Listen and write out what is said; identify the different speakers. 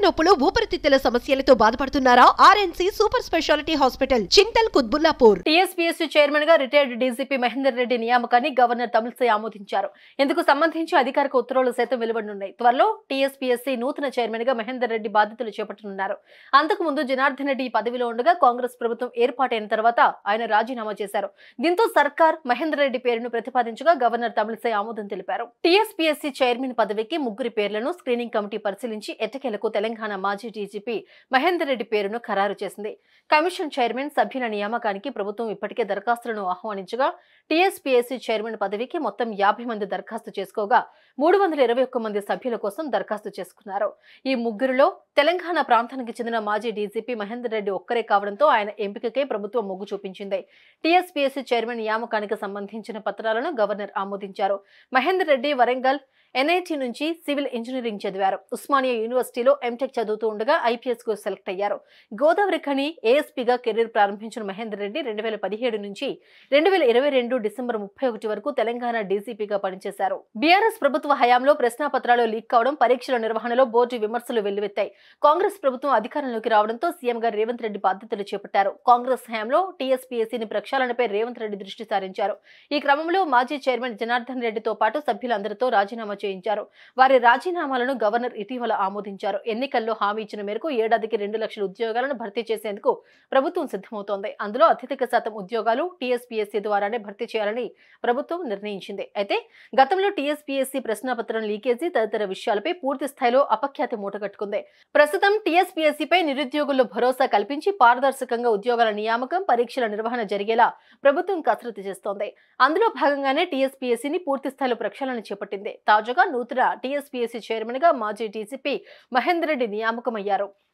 Speaker 1: నొప్పులు ఊపిరితిత్తుల సమస్యలతో బాధపడుతున్నారా RNC super speciality hospital Chintal Kutbullapur
Speaker 2: TSPSC chairman గా రిటైర్డ్ డీజీపీ మహేందర్ రెడ్డి నియామకాన్ని గవర్నర్ తమిళసై ఆమోదించారు ఇందుకు సంబంధించి అధికారిక ఉత్తర్వులు సైతం వెలువడనున్నాయి త్వరలో టీఎస్పీఎస్సీ నూతన చైర్మన్ గా మహేందర్ రెడ్డి బాధ్యతలు చేపట్టనున్నారు అంతకు ముందు జనార్దన్ రెడ్డి ఈ పదవిలో ఉండగా కాంగ్రెస్ ప్రభుత్వం ఏర్పాటైన తర్వాత ఆయన రాజీనామా చేశారు దీంతో సర్కార్ మహేందర్ రెడ్డి పేరును ప్రతిపాదించగా గవర్నర్ తమిళసై ఆమోదం తెలిపారు టీఎస్పీఎస్సీ చైర్మన్ పదవికి ముగ్గురి పేర్లను స్క్రీనింగ్ కమిటీ పరిశీలించి ఎట్టకేలకు తెలంగాణ మాజీ డీజీపీ మహేందర్ రెడ్డి పేరును ఖరారు చేసింది కమిషన్ చైర్మన్ సభ్యుల నియామకానికి ప్రభుత్వం ఇప్పటికే దరఖాస్తులను ఆహ్వానించగా టీఎస్పీఎస్సీ చైర్మన్ పదవికి మొత్తం యాభై మంది దరఖాస్తు చేసుకోగా మూడు వందల ఇరవై ఒక్క మంది సభ్యుల కోసం దరఖాస్తు చేసుకున్నారు ఈ ముగ్గురులో తెలంగాణ ప్రాంతానికి చెందిన మాజీ డీజీపీ మహేందర్ రెడ్డి ఒక్కరే కావడంతో ఆయన ఎంపికకే ప్రభుత్వం మొగ్గు చూపించింది టీఎస్పీఎస్సీ చైర్మన్ నియామకానికి సంబంధించిన పత్రాలను గవర్నర్ ఆమోదించారు మహేందర్ రెడ్డి వరంగల్ ఎన్ఐటి నుంచి సివిల్ ఇంజనీరింగ్ చదివారు ఉస్మానియా యూనివర్సిటీలో ఎంటెక్ చదువుతూ ఉండగా ఐపీఎస్ కు సెలెక్ట్ అయ్యారు గోదావరి ఖని ఏఎస్పీగా కెరీర్ ప్రారంభించిన మహేందర్ రెడ్డి రెండు వేల పదిహేడు నుంచి రెండు వేల ఇరవై రెండు డిసెంబర్ ముప్పై ఒకటి వరకు తెలంగాణ డీసీపీగా పనిచేశారు బీఆర్ఎస్ ప్రభుత్వ హయాంలో ప్రశ్నాపత్రాలు లీక్ కావడం పరీక్షల నిర్వహణలో బోర్డు విమర్శలు వెల్లువెత్తాయి కాంగ్రెస్ ప్రభుత్వం అధికారంలోకి రావడంతో సీఎం గా రేవంత్ రెడ్డి బాధ్యతలు చేపట్టారు కాంగ్రెస్ హయాంలో టీఎస్పీఎస్సీని ప్రక్షాళనపై రేవంత్ రెడ్డి దృష్టి సారించారు ఈ క్రమంలో మాజీ చైర్మన్ జనార్దన్ రెడ్డితో పాటు సభ్యులందరితో రాజీనామా చేయించారు వారి రాజీనామాలను గవర్నర్ ఇటీవల ఆమోదించారు ఎన్నికల్లో హామీ ఇచ్చిన మేరకు ఏడాదికి రెండు లక్షల ఉద్యోగాలను భర్తీ చేసేందుకు ప్రభుత్వం సిద్ధమవుతోంది అందులో అత్యధిక శాతం ఉద్యోగాలు టీఎస్పీఎస్సీ ద్వారానే భర్తీ చేయాలని ప్రభుత్వం నిర్ణయించింది అయితే గతంలో టీఎస్పీఎస్సీ ప్రశ్నాపత్రం లీకేజీ తదితర విషయాలపై పూర్తి స్థాయిలో అపఖ్యాతి మూటగట్టుకుంది ప్రస్తుతం టీఎస్పీఎస్సీపై నిరుద్యోగుల్లో భరోసా కల్పించి పారదర్శకంగా ఉద్యోగాల నియామకం పరీక్షల నిర్వహణ జరిగేలా ప్రభుత్వం కసరత్తు చేస్తోంది అందులో భాగంగానే టీఎస్పీఎస్సీని పూర్తి స్థాయిలో ప్రక్షాళన చేపట్టింది తాజాగా నూతన టీఎస్పీఎస్సీ చైర్మన్ గా మాజీ డీసీపీ మహేందర్ రెడ్డి నియామకమయ్యారు